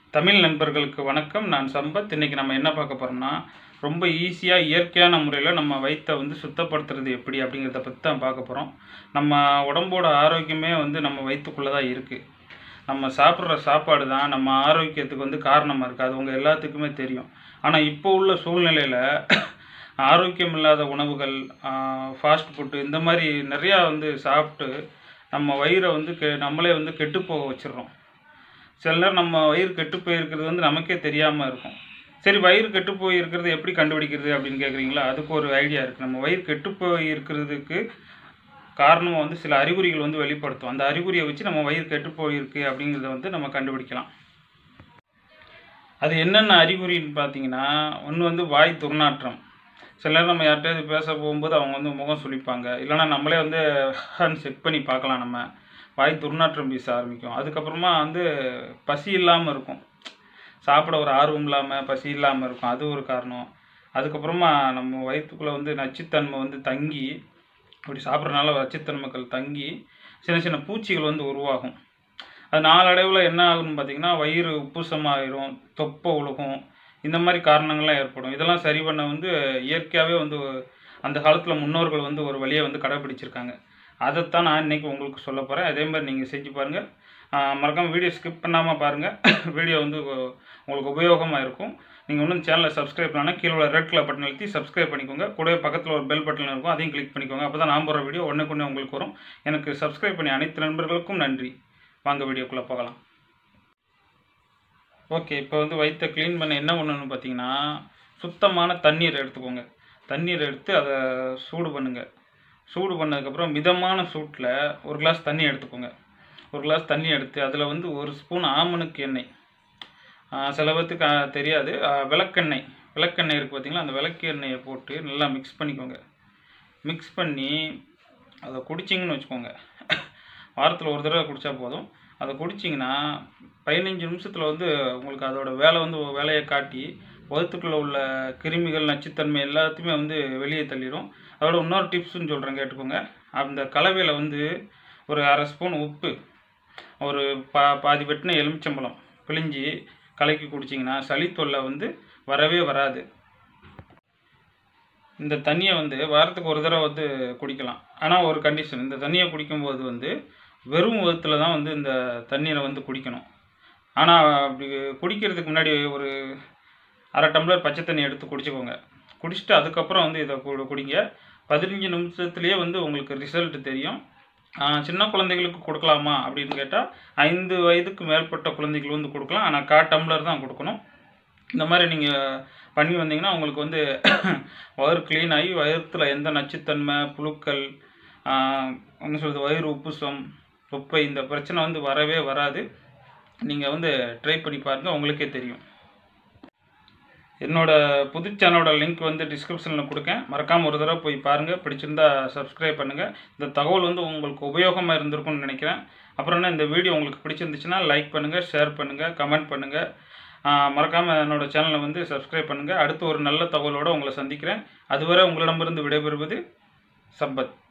தமிழ் நண்பர்களுக்கு வணக்கம் நான் சம்பத் இன்னைக்கு நம்ம என்ன பார்க்க போகிறோம்னா ரொம்ப ஈஸியாக இயற்கையான முறையில் நம்ம வயிற்றை வந்து சுத்தப்படுத்துறது எப்படி அப்படிங்கிறத பற்றி தான் பார்க்க போகிறோம் நம்ம உடம்போட ஆரோக்கியமே வந்து நம்ம வயிற்றுக்குள்ளே தான் இருக்குது நம்ம சாப்பிட்ற சாப்பாடு தான் நம்ம ஆரோக்கியத்துக்கு வந்து காரணமாக இருக்குது அது உங்கள் எல்லாத்துக்குமே தெரியும் ஆனால் இப்போ உள்ள சூழ்நிலையில் ஆரோக்கியம் இல்லாத உணவுகள் ஃபாஸ்ட் ஃபுட்டு இந்த மாதிரி நிறையா வந்து சாப்பிட்டு நம்ம வயிறை வந்து கெ நம்மளே வந்து கெட்டு போக வச்சிடுறோம் சில நேரம் நம்ம வயிறு கெட்டு போயிருக்கிறது வந்து நமக்கே தெரியாமல் இருக்கும் சரி வயிறு கெட்டு போய் இருக்கிறது எப்படி கண்டுபிடிக்கிறது அப்படின்னு கேட்குறீங்களா அதுக்கு ஒரு ஐடியா இருக்குது நம்ம வயிறு கெட்டு போய் இருக்கிறதுக்கு காரணமாக வந்து சில அறிகுறிகள் வந்து வெளிப்படுத்தும் அந்த அறிகுறியை வச்சு நம்ம வயிறு கெட்டு போயிருக்கு அப்படிங்கிறத வந்து நம்ம கண்டுபிடிக்கலாம் அது என்னென்ன அறிகுறின்னு பார்த்தீங்கன்னா ஒன்று வந்து வாய் துர்நாற்றம் சில நேரம் நம்ம யார்கிட்டயாவது பேச போகும்போது அவங்க வந்து முகம் சுளிப்பாங்க இல்லைன்னா நம்மளே வந்து செக் பண்ணி பார்க்கலாம் நம்ம வாய் துர்நாற்றம் வீச ஆரம்பிக்கும் அதுக்கப்புறமா வந்து பசி இல்லாமல் இருக்கும் சாப்பிட ஒரு ஆர்வம் இல்லாமல் பசி இல்லாமல் இருக்கும் அது ஒரு காரணம் அதுக்கப்புறமா நம்ம வயிற்றுக்குள்ளே வந்து நச்சுத்தன்மை வந்து தங்கி அப்படி சாப்பிட்றதுனால நச்சுத்தன்மைகள் தங்கி சின்ன சின்ன பூச்சிகள் வந்து உருவாகும் அது நாளடைவில் என்ன ஆகும்னு பார்த்தீங்கன்னா வயிறு உப்புசமாயிரும் தொப்பை உழுகும் இந்த மாதிரி காரணங்கள்லாம் ஏற்படும் இதெல்லாம் சரி பண்ண வந்து இயற்கையாகவே வந்து அந்த காலத்தில் முன்னோர்கள் வந்து ஒரு வழியை வந்து கடைப்பிடிச்சிருக்காங்க அதைத்தான் நான் இன்றைக்கி உங்களுக்கு சொல்ல போகிறேன் அதே மாதிரி நீங்கள் செஞ்சு பாருங்கள் மறக்காமல் வீடியோ ஸ்கிப் பண்ணாமல் பாருங்கள் வீடியோ வந்து உங்களுக்கு உபயோகமாக இருக்கும் நீங்கள் இன்னும் சேனலை சப்ஸ்கிரைப் பண்ணால் கீழே உள்ள ரெட் கலர் பட்டன் அழுத்தி சப்ஸ்கிரைப் பண்ணிக்கோங்க கூடவே பக்கத்தில் ஒரு பெல் பட்டன் இருக்கும் அதையும் கிளிக் பண்ணிக்கோங்க அப்போ தான் நான் போகிற வீடியோ ஒன்றுக்கு ஒன்று உங்களுக்கு வரும் எனக்கு சப்ஸ்கிரைப் பண்ணி அனைத்து நண்பர்களுக்கும் நன்றி வாங்க வீடியோக்குள்ளே போகலாம் ஓகே இப்போ வந்து வயிற்றை க்ளீன் பண்ண என்ன பண்ணணும்னு பார்த்தீங்கன்னா சுத்தமான தண்ணீர் எடுத்துக்கோங்க தண்ணீர் எடுத்து அதை சூடு பண்ணுங்கள் சூடு பண்ணதுக்கப்புறம் மிதமான சூட்டில் ஒரு கிளாஸ் தண்ணி எடுத்துக்கோங்க ஒரு கிளாஸ் தண்ணி எடுத்து அதில் வந்து ஒரு ஸ்பூன் ஆமணுக்கு எண்ணெய் சில பேர்த்துக்கு தெரியாது விளக்கெண்ணெய் விளக்கெண்ணெய் இருக்குது பார்த்தீங்களா அந்த விளக்கு எண்ணெயை போட்டு நல்லா மிக்ஸ் பண்ணிக்கோங்க மிக்ஸ் பண்ணி அதை குடிச்சிங்கன்னு வச்சுக்கோங்க வாரத்தில் ஒரு தடவை குடித்தா போதும் அதை குடிச்சிங்கன்னா பதினஞ்சு நிமிஷத்தில் வந்து உங்களுக்கு அதோட வேலை வந்து வேலையை காட்டி வகுத்துக்குள்ளே உள்ள கிருமிகள் நச்சுத்தன்மை எல்லாத்தையுமே வந்து வெளியே தள்ளிடும் அதோட இன்னொரு டிப்ஸ்னு சொல்கிறேன் கேட்டுக்கோங்க அந்த கலவையில் வந்து ஒரு அரை ஸ்பூன் உப்பு ஒரு பா பாதி வெட்டின எலுமிச்சம்பழம் பிழிஞ்சி கலக்கி குடிச்சிங்கன்னா சளி தொல்லை வந்து வரவே வராது இந்த தண்ணியை வந்து வாரத்துக்கு ஒரு தடவை வந்து குடிக்கலாம் ஆனால் ஒரு கண்டிஷன் இந்த தண்ணியை குடிக்கும்போது வந்து வெறும் விதத்தில் தான் வந்து இந்த தண்ணீரை வந்து குடிக்கணும் ஆனால் அப்படி குடிக்கிறதுக்கு முன்னாடி ஒரு அரை டம்ளர் பச்சை தண்ணி எடுத்து குடிச்சுக்கோங்க குடிச்சிட்டு அதுக்கப்புறம் வந்து இதை குடிங்க பதினஞ்சு நிமிஷத்துலேயே வந்து உங்களுக்கு ரிசல்ட் தெரியும் சின்ன குழந்தைகளுக்கு கொடுக்கலாமா அப்படின்னு கேட்டால் ஐந்து வயதுக்கு மேற்பட்ட குழந்தைகள் வந்து கொடுக்கலாம் ஆனால் கா டம்ளர் தான் கொடுக்கணும் இந்த மாதிரி நீங்கள் பண்ணி வந்தீங்கன்னா உங்களுக்கு வந்து வயிறு க்ளீன் ஆகி வயிற்றுல எந்த நச்சுத்தன்மை புழுக்கள் என்ன சொல்கிறது வயிறு உப்புசம் தொப்பை இந்த பிரச்சனை வந்து வரவே வராது நீங்கள் வந்து ட்ரை பண்ணி பாருங்கள் உங்களுக்கே தெரியும் என்னோட புது சேனலோட லிங்க் வந்து டிஸ்கிரிப்ஷனில் கொடுக்கேன் மறக்காமல் ஒரு தடவை போய் பாருங்கள் பிடிச்சிருந்தா சப்ஸ்கிரைப் பண்ணுங்கள் இந்த தகவல் வந்து உங்களுக்கு உபயோகமாக இருந்திருக்கும்னு நினைக்கிறேன் அப்புறம் என்ன இந்த வீடியோ உங்களுக்கு பிடிச்சிருந்துச்சுன்னா லைக் பண்ணுங்கள் ஷேர் பண்ணுங்கள் கமெண்ட் பண்ணுங்கள் மறக்காமல் என்னோடய சேனலை வந்து சப்ஸ்கிரைப் பண்ணுங்கள் அடுத்து ஒரு நல்ல தகவலோடு உங்களை சந்திக்கிறேன் அதுவரை உங்களிடமிருந்து விடைபெறுவது சம்பத்